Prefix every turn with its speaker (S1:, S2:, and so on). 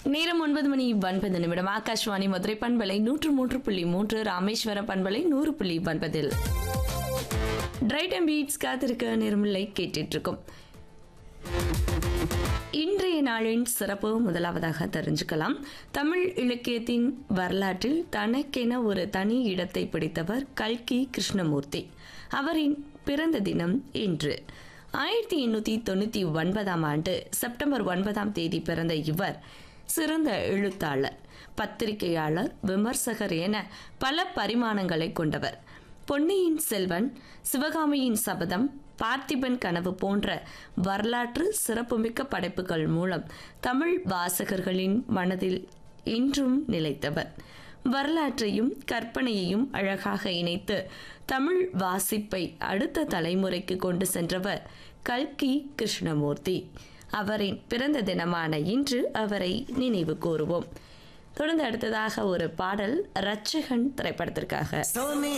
S1: நேரம் ஒன்பது மணி ஒன்பது நிமிடம் ஆகாஷ்வாணி மதுரை பண்பலை நூற்று மூன்று புள்ளி மூன்று ராமேஸ்வரம் பண்பலை நூறு புள்ளி ஒன்பதில் ட்ரைட் அண்ட் பீட்ஸ் காத்திருக்க நேரமில்லை கேட்டுட்டு இருக்கோம் இன்றைய நாளின் சிறப்பு முதலாவதாக தெரிஞ்சுக்கலாம் தமிழ் இலக்கியத்தின் வரலாற்றில் தனக்கென ஒரு தனி இடத்தை பிடித்தவர் கல்கி கிருஷ்ணமூர்த்தி அவரின் பிறந்த தினம் இன்று ஆயிரத்தி எண்ணூற்றி தொண்ணூற்றி ஒன்பதாம் ஆண்டு செப்டம்பர் ஒன்பதாம் தேதி பிறந்த இவர் சிறந்த எழுத்தாளர் பத்திரிகையாளர் விமர்சகர் என பல பரிமாணங்களை கொண்டவர் பொன்னியின் செல்வன் சிவகாமியின் சபதம் பார்த்திபன் கனவு போன்ற வரலாற்று சிறப்புமிக்க படைப்புகள் மூலம் தமிழ் வாசகர்களின் மனதில் இன்றும் நிலைத்தவர் வரலாற்றையும் கற்பனையையும் அழகாக இணைத்து தமிழ் வாசிப்பை அடுத்த தலைமுறைக்கு கொண்டு சென்றவர் கல்கி கிருஷ்ணமூர்த்தி அவரின் பிறந்த தினமான இன்று அவரை நினைவு கூறுவோம் தொடர்ந்து அடுத்ததாக ஒரு பாடல் ரட்சகன் திரைப்படத்திற்காக